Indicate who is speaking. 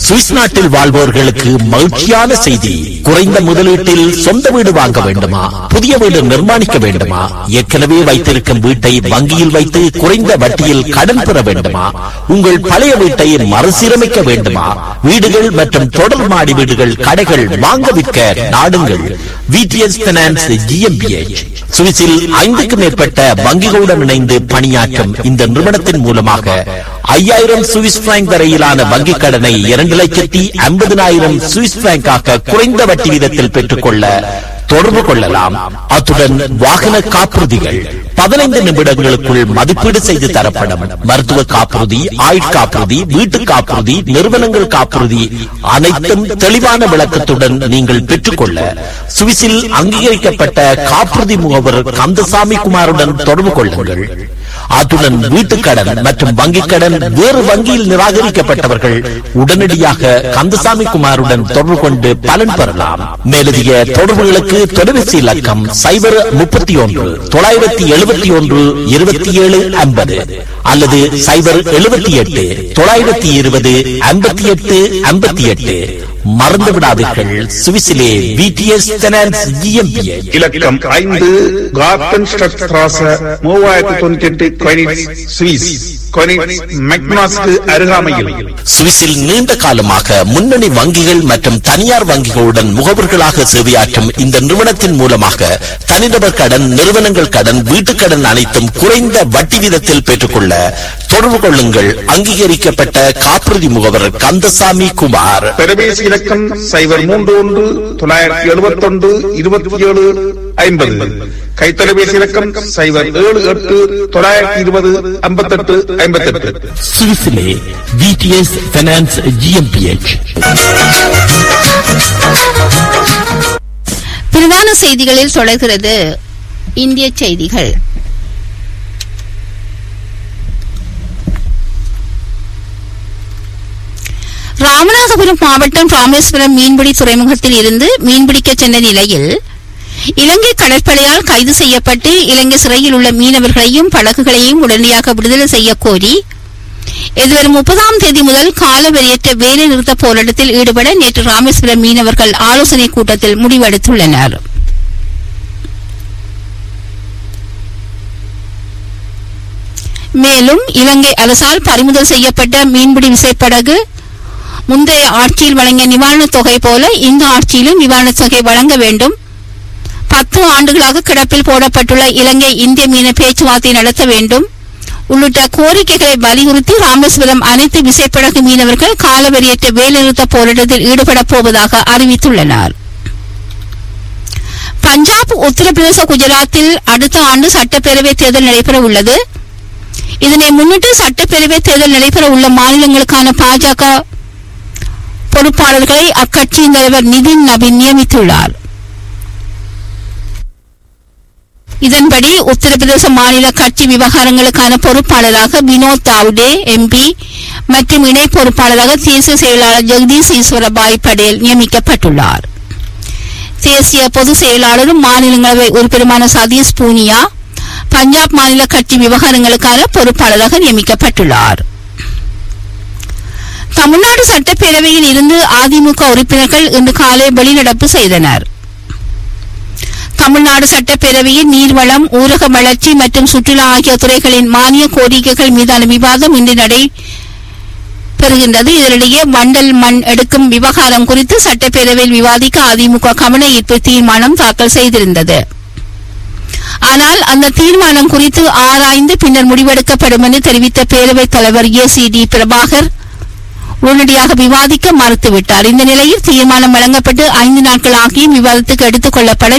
Speaker 1: Swiss நாட்டில் வாழ்வோர்களுக்கு மகிழ்ச்சியான செய்தி குறைந்த முதலீட்டில் சொந்த வீடு வாங்க வேண்டுமா புதிய வீடு நிர்மாணிக்க வேண்டுமா ஏற்கனவே வைத்திருக்கும் வீட்டை வங்கியில் வைத்து குறைந்த வட்டியில் கடன் பெற வேண்டுமா உங்கள் பழைய வீட்டை மறுசீரமைக்க வேண்டுமா வீடுகள் மற்றும் தொடர் மாடி வீடுகள் கடைகள் வாங்க விற்க நாடுங்கள் விடிஎஸ் பினான்ஸ் ஜிஎம்பிஎச் சுவிஸில் ஐந்துக்கும் மேற்பட்ட வங்கிகளுடன் இணைந்து பணியாற்றும் இந்த நிறுவனத்தின் மூலமாக ஐயாயிரம் சுவிஸ் பிராங்க் வரையிலான வங்கிக் கடனை இரண்டு லட்சத்தி ஐம்பதினாயிரம் சுவிஸ் பிராங்காக குறைந்த வட்டி வீதத்தில் பெற்றுக்கொள்ள தொடர்பு கொள்ளலாம் அத்துடன் வாகன காப்புறுதிகள் பதினைந்து நிமிடங்களுக்குள் மதிப்பீடு செய்து தரப்படும் மருத்துவ காப்புறுதி ஆயுட்காப்புறுதி வீட்டு காப்புறுதி நிறுவனங்கள் காப்புறுதி அனைத்தும் தெளிவான விளக்கத்துடன் நீங்கள் பெற்றுக்கொள்ள சுவிஸில் அங்கீகரிக்கப்பட்ட காப்புறுதி முகவர் கந்தசாமி குமாருடன் தொடர்பு கொள்ளுங்கள் அத்துடன் வீட்டுக்கடன் மற்றும் வங்கிக் கடன் வேறு வங்கியில் நிராகரிக்கப்பட்டவர்கள் உடனடியாக கந்தசாமி குமாருடன் தொடர்பு கொண்டு பலன் பெறலாம் மேலதிக தொடர்புகளுக்கு தொலைபேசி இலக்கம் சைபர் முப்பத்தி ஒன்று தொள்ளாயிரத்தி எழுபத்தி ஒன்று இருபத்தி ஏழு ஐம்பது அல்லது சைபர் எழுபத்தி எட்டு தொள்ளாயிரத்தி இருபது ஐம்பத்தி எட்டு ஐம்பத்தி எட்டு மறந்து விடாதீர்கள் சுவிஸிலே விடிஎஸ் ஃபைனான்ஸ் ஜிஎம்பிஎச்
Speaker 2: இலக்கம் ஐந்து கார்டன் ஸ்ட்ராச மூவாயிரத்தி தொண்ணூத்தி எட்டு கொயினிட்ஸ் சுவிஸ் கொயினிட்ஸ் மெக்னாஸ்க்கு அருகாமையில்
Speaker 1: சுவிஸில் நீண்ட காலமாக முன்னணி வங்கிகள் மற்றும் தனியார் வங்கிகளுடன் முகவர்களாக சேவையாற்றும் இந்த நிறுவனத்தின் மூலமாக தனிநபர் கடன் நிறுவனங்கள் கடன் வீட்டுக் கடன் அனைத்தும் குறைந்த வட்டி வீதத்தில் பெற்றுக்கொள்ள தொடர்பு கொள்ளுங்கள் அங்கீகரிக்கப்பட்ட காப்புறுதி முகவர் கந்தசாமி குமார்
Speaker 2: தொலைபேசி இலக்கம் சைபர் மூன்று ஒன்று தொள்ளாயிரத்தி எழுபத்தி ஒன்று இருபத்தி ஏழு ஐம்பது கைத்தொலைபேசி இலக்கம் சைபர் ஏழு எட்டு தொள்ளாயிரத்தி இருபது ஐம்பத்தெட்டு ஐம்பத்தெட்டு
Speaker 1: சுவிஸிலே விடிஎஸ் ஃபைனான்ஸ் ஜிஎம்பிஎச்
Speaker 3: பிரதான செய்திகளில் தொடர்கிறது இந்திய செய்திகள் ராமநாதபுரம் மாவட்டம் ராமேஸ்வரம் மீன்பிடி துறைமுகத்தில் இருந்து மீன்பிடிக்க சென்ற நிலையில் இலங்கை கடற்படையால் கைது செய்யப்பட்டு இலங்கை சிறையில் உள்ள மீனவர்களையும் படகுகளையும் உடனடியாக விடுதலை செய்யக் கோரி எதிர்வரும் முப்பதாம் தேதி முதல் காலவரையற்ற வேலை நிறுத்த போராட்டத்தில் ஈடுபட நேற்று ராமேஸ்வரம் மீனவர்கள் ஆலோசனைக் கூட்டத்தில் முடிவெடுத்துள்ளனர் மேலும் இலங்கை அரசால் பறிமுதல் செய்யப்பட்ட மீன்பிடி விசைப்படகு முந்தைய ஆட்சியில் வழங்கிய நிவாரணத் தொகை போல இந்த ஆட்சியிலும் நிவாரணத் தொகை வழங்க வேண்டும் பத்து ஆண்டுகளாக கிடப்பில் போடப்பட்டுள்ள இலங்கை இந்திய மீன பேச்சுவார்த்தை நடத்த வேண்டும் உள்ளிட்ட கோரிக்கைகளை வலியுறுத்தி ராமேஸ்வரம் அனைத்து விசைப்படகு மீனவர்கள் காலவரையற்ற வேலைநிறுத்த போராட்டத்தில் ஈடுபடப் போவதாக அறிவித்துள்ளனர் பஞ்சாப் உத்தரப்பிரதேச குஜராத்தில் அடுத்த ஆண்டு சட்டப்பேரவை தேர்தல் நடைபெற உள்ளது இதனை முன்னிட்டு சட்டப்பேரவை தேர்தல் நடைபெற உள்ள மாநிலங்களுக்கான பாஜக பொறுப்பாளர்களை அக்கட்சியின் தலைவர் நிதின் நபின் நியமித்துள்ளார் இதன்படி உத்தரப்பிரதேச மாநில கட்சி விவகாரங்களுக்கான பொறுப்பாளராக வினோத் தாவுடே எம்பி மற்றும் இணை பொறுப்பாளராக தேசிய செயலாளர் ஜெகதீஷ் ஈஸ்வரபாய் படேல் நியமிக்கப்பட்டுள்ளார் தேசிய பொதுச் செயலாளரும் மாநிலங்களவை உறுப்பினருமான சதீஷ் பூனியா பஞ்சாப் மாநில கட்சி விவகாரங்களுக்கான பொறுப்பாளராக நியமிக்கப்பட்டுள்ளார் தமிழ்நாடு சட்டப்பேரவையில் இருந்து அதிமுக உறுப்பினர்கள் இன்று காலை வெளிநடப்பு செய்தனர் தமிழ்நாடு சட்டப்பேரவையில் நீர்வளம் ஊரக வளர்ச்சி மற்றும் சுற்றுலா ஆகிய துறைகளின் மானிய கோரிக்கைகள் மீதான விவாதம் இன்று நடை பெறுகின்றது இதனிடையே வண்டல் மண் எடுக்கும் விவகாரம் குறித்து சட்டப்பேரவையில் விவாதிக்க அதிமுக கவன ஈர்ப்பு தீர்மானம் தாக்கல் செய்திருந்தது ஆனால் அந்த தீர்மானம் குறித்து ஆராய்ந்து பின்னர் முடிவெடுக்கப்படும் என்று தெரிவித்த பேரவைத் தலைவர் ஏ சி டி பிரபாகர் உடனடியாக விவாதிக்க மறுத்துவிட்டார் இந்த நிலையில் தீர்மானம் வழங்கப்பட்டு ஐந்து நாட்கள் ஆகியும் விவாதத்துக்கு எடுத்துக் கொள்ளப்பட